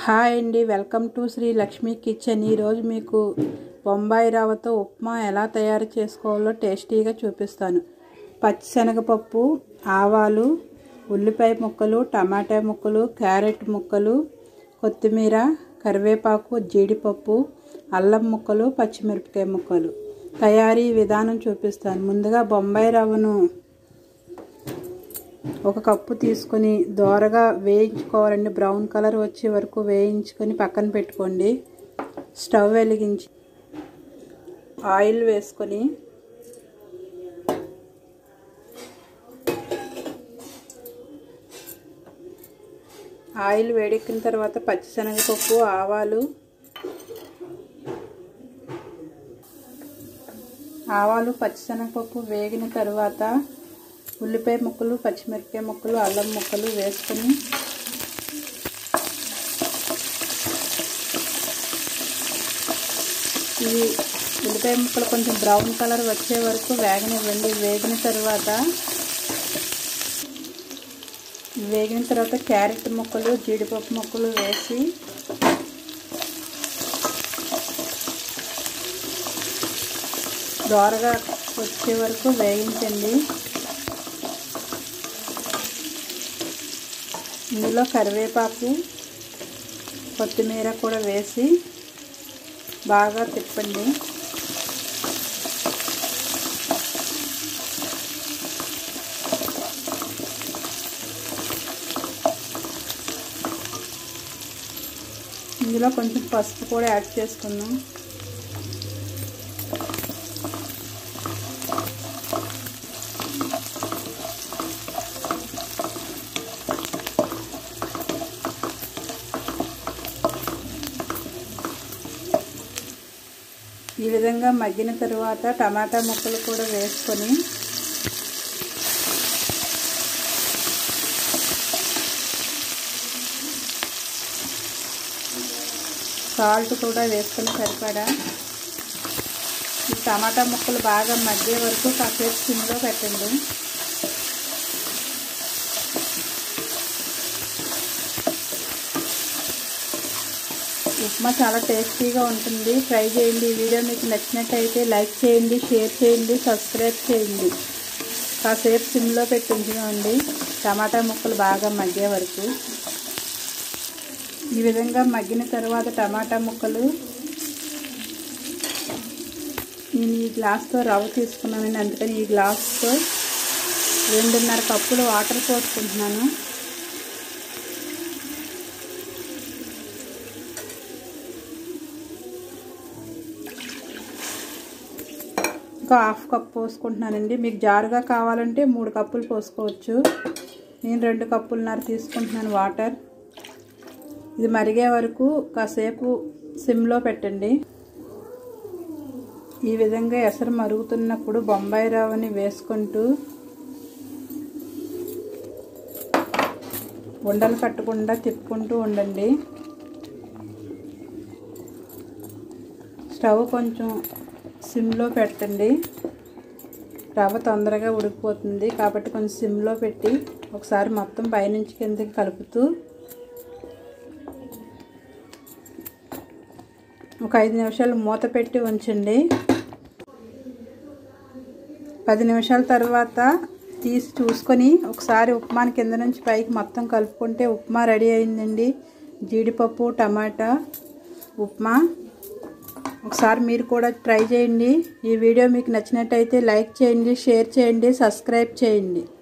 hi అండి welcome to Sri Lakshmi kitchen ఈరోజు మీకు బొంబాయి రవ్వతో ఉప్మా ఎలా తయారు చేసుకోవాలో టేస్టీగా చూపిస్తాను పచ్చిశనగపప్పు ఆవాలు ఉల్లిపాయ ముక్కలు టమాటా ముక్కలు క్యారెట్ ముక్కలు కొత్తిమీర కరివేపాకు జీడిపప్పు అల్లం ముక్కలు పచ్చిమిరపకాయ ముక్కలు తయారీ విధానం చూపిస్తాను ముందుగా బొంబాయి రవ్వను ఒక కప్పు తీసుకొని దోరగా వేయించుకోవాలండి బ్రౌన్ కలర్ వచ్చే వరకు వేయించుకొని పక్కన పెట్టుకోండి స్టవ్ వెలిగించి ఆయిల్ వేసుకొని ఆయిల్ వేడెక్కిన తర్వాత పచ్చిశనగపప్పు ఆవాలు ఆవాలు పచ్చిశనగపప్పు వేగిన తర్వాత ఉల్లిపాయ ముక్కలు పచ్చిమిరపకాయ ముక్కలు అల్లం ముక్కలు వేసుకొని ఈ ఉల్లిపాయ ముక్కలు కొంచెం బ్రౌన్ కలర్ వచ్చే వరకు వేగనివ్వండి వేగిన తర్వాత వేగిన తర్వాత క్యారెట్ ముక్కలు జీడిపప్పు ముక్కలు వేసి దోరగా వచ్చే వరకు వేయించండి ఇందులో కరివేపాకు కొత్తిమీర కూడా వేసి బాగా తిప్పండి ఇందులో కొంచెం పసుపు కూడా యాడ్ చేసుకుందాం ఈ విధంగా మగ్గిన తరువాత టమాటా ముక్కలు కూడా వేసుకొని సాల్ట్ కూడా వేసుకొని సరిపడా ఈ టమాటా ముక్కలు బాగా మగ్గే వరకు కాసేపు సిమ్లో పెట్టండి ఉప్మా చాలా టేస్టీగా ఉంటుంది ట్రై చేయండి ఈ వీడియో మీకు నచ్చినట్టయితే లైక్ చేయండి షేర్ చేయండి సబ్స్క్రైబ్ చేయండి కాసేపు సిమ్లో పెట్టి ఉంచుకోండి టమాటా ముక్కలు బాగా మగ్గే వరకు ఈ విధంగా మగ్గిన తర్వాత టమాటా ముక్కలు నేను ఈ గ్లాస్తో రవ్వ తీసుకున్నానండి అందుకని ఈ గ్లాస్తో రెండున్నర కప్పులు వాటర్ పోసుకుంటున్నాను ఇంకా హాఫ్ కప్ పోసుకుంటున్నానండి మీకు జారుగా కావాలంటే మూడు కప్పులు పోసుకోవచ్చు నేను రెండు కప్పులున్నర తీసుకుంటున్నాను వాటర్ ఇది మరిగే వరకు కాసేపు సిమ్లో పెట్టండి ఈ విధంగా ఎసరు మరుగుతున్నప్పుడు బొంబాయి రవ్వని వేసుకుంటూ ఉండలు కట్టకుండా తిప్పుకుంటూ ఉండండి స్టవ్ కొంచెం సిమ్లో పెట్టండి రవ్వ తొందరగా ఉడికిపోతుంది కాబట్టి కొంచెం సిమ్లో పెట్టి ఒకసారి మొత్తం పైనుంచి కిందకి కలుపుతూ ఒక ఐదు నిమిషాలు మూత పెట్టి ఉంచండి పది నిమిషాల తర్వాత తీసి చూసుకొని ఒకసారి ఉప్మాని కింద నుంచి పైకి మొత్తం కలుపుకుంటే ఉప్మా రెడీ అయిందండి జీడిపప్పు టమాటా ఉప్మా ఒకసారి మీరు కూడా ట్రై చేయండి ఈ వీడియో మీకు నచ్చినట్టయితే లైక్ చేయండి షేర్ చేయండి సబ్స్క్రైబ్ చేయండి